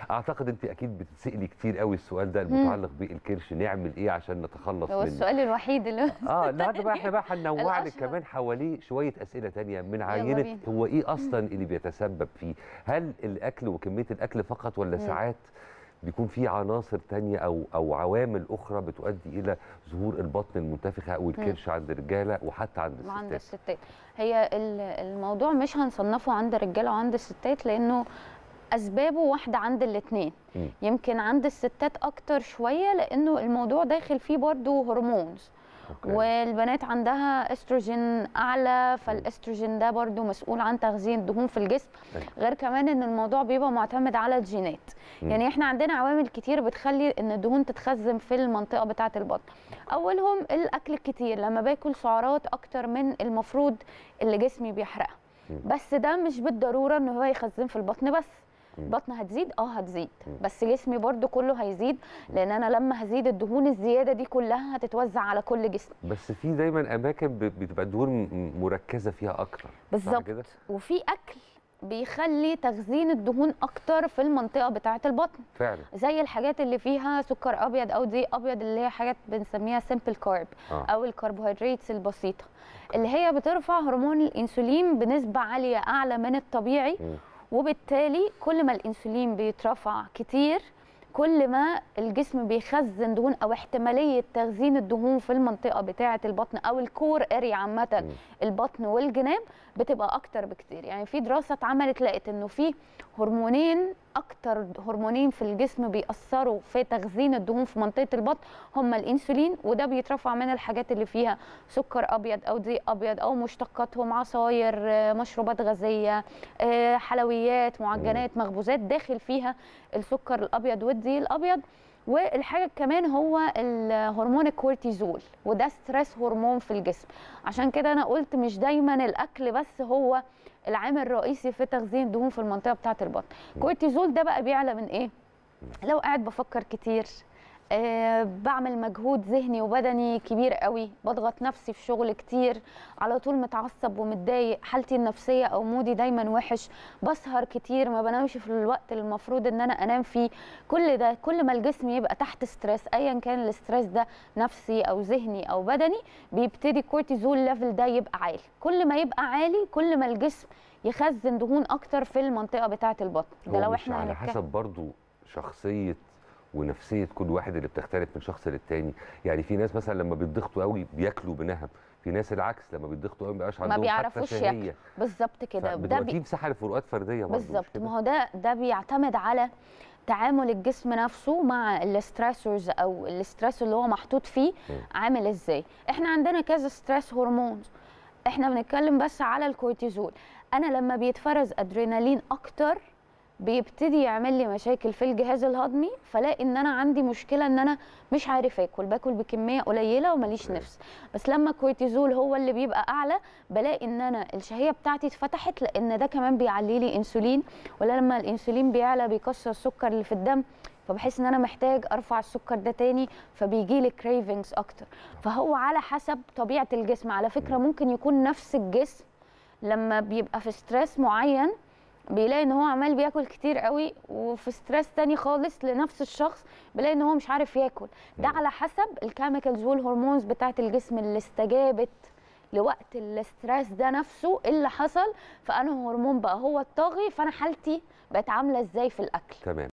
اعتقد انت اكيد بتتسالي كتير قوي السؤال ده المتعلق بالكرش نعمل ايه عشان نتخلص هو منه السؤال الوحيد اللي اه النهارده بقى احنا بقى هننوع لك الأشهر. كمان حواليه شويه اسئله تانية من عينه بينا. هو ايه اصلا اللي بيتسبب فيه هل الاكل وكميه الاكل فقط ولا ساعات بيكون في عناصر تانية او او عوامل اخرى بتؤدي الى ظهور البطن المنتفخه او الكرش عند الرجاله وحتى عند عند الستات الستات هي ال- الموضوع مش هنصنفه عند الرجاله وعند الستات لانه اسبابه واحده عند الاثنين مم. يمكن عند الستات اكتر شويه لانه الموضوع داخل فيه برضو هرمونز أوكي. والبنات عندها استروجين اعلى فالاستروجين ده برضو مسؤول عن تخزين الدهون في الجسم أيوة. غير كمان ان الموضوع بيبقى معتمد على الجينات مم. يعني احنا عندنا عوامل كتير بتخلي ان الدهون تتخزن في المنطقه بتاعه البطن اولهم الاكل الكتير لما باكل سعرات اكتر من المفروض اللي جسمي بيحرقها مم. بس ده مش بالضروره ان هو يخزن في البطن بس مم. البطن هتزيد اه هتزيد مم. بس جسمي برضو كله هيزيد لان انا لما هزيد الدهون الزياده دي كلها هتتوزع على كل جسم بس في دايما اماكن ب- بتبقى الدهون م- مركزه فيها اكتر صح بالظبط كده؟ وفي اكل بيخلي تخزين الدهون اكتر في المنطقه بتاعه البطن فعلا زي الحاجات اللي فيها سكر ابيض او دقيق ابيض اللي هي حاجات بنسميها سمبل كارب اه او الكربوهيدرات البسيطه اللي هي بترفع هرمون الانسولين بنسبه عاليه اعلى من الطبيعي مم. وبالتالي كل ما الانسولين بيترفع كتير كل ما الجسم بيخزن دهون او احتماليه تخزين الدهون في المنطقه بتاعه البطن او الكور اريا عامه مم. البطن والجناب بتبقى اكتر بكتير يعني في دراسه اتعملت لقت انه في هرمونين اكتر هرمونين في الجسم بيأثروا في تخزين الدهون في منطقه البطن هما الانسولين وده بيترفع من الحاجات اللي فيها سكر ابيض او دقيق ابيض او مشتقاتهم عصاير آه، مشروبات غازيه آه، حلويات معجنات مخبوزات داخل فيها السكر الابيض والدقيق الابيض والحاجه كمان هو الهرمون الكورتيزول وده ستريس هرمون في الجسم عشان كده انا قلت مش دايما الاكل بس هو العامل الرئيسي في تخزين الدهون في المنطقه بتاعه البطن الكورتيزول ده بقى بيعلى من ايه لو قاعد بفكر كتير أه بعمل مجهود ذهني وبدني كبير قوي بضغط نفسي في شغل كتير على طول متعصب ومتضايق حالتي النفسيه او مودي دايما وحش بسهر كتير ما بنامش في الوقت اللي المفروض ان انا انام فيه كل ده كل ما الجسم يبقى تحت ستريس ايا كان الاستريس ده نفسي او ذهني او بدني بيبتدي الكورتيزول ليفل ده يبقى عالي كل ما يبقى عالي كل ما الجسم يخزن دهون اكتر في المنطقه بتاعه البطن ده هو لو مش احنا على هنتكلم حسب برضو شخصيه ونفسيه كل واحد اللي بتختلف من شخص للتاني يعني في ناس مثلا لما بيتضغطوا قوي بياكلوا بنهم في ناس العكس لما بيتضغطوا قوي ما بيبقاش ما عندهم بيعرفوش حتى ياكلوا شهيه بالظبط كده ده بتبقى بي... في مساحه لفروقات فرديه برضو مش بالظبط كده؟ ما هو ده ده بيعتمد على تعامل الجسم نفسه مع الاسترسورز او الاسترس اللي هو محطوط فيه مم. عامل ازاي احنا عندنا كذا ستريس هرمونز احنا بنتكلم بس على الكورتيزول انا لما بيتفرز ادرينالين اكتر بيبتدي يعمل لي مشاكل في الجهاز الهضمي فلاقي ان انا عندي مشكله ان انا مش عارف اكل باكل بكميه قليله ومليش أوكي. نفس بس لما الكورتيزول هو اللي بيبقى اعلى بلاقي ان انا الشهيه بتاعتي اتفتحت لان ده كمان بيعلي لي انسولين ولا لما الانسولين بيعلى بيكسر السكر اللي في الدم فبحس ان انا محتاج ارفع السكر ده تاني فبيجي لي كريفنجز اكتر فهو على حسب طبيعه الجسم على فكره ممكن يكون نفس الجسم لما بيبقى في ستريس معين بيلاقي ان هو عمال بياكل كتير قوي وفي ستريس تاني خالص لنفس الشخص بيلاقي ان هو مش عارف ياكل ده مم. على حسب الكيميكالز والهرمونز بتاعه الجسم اللي استجابت لوقت الاسترس ده نفسه إيه اللي حصل فانا هرمون بقى هو الطاغي فانا حالتي بقت عامله ازاي في الاكل تمام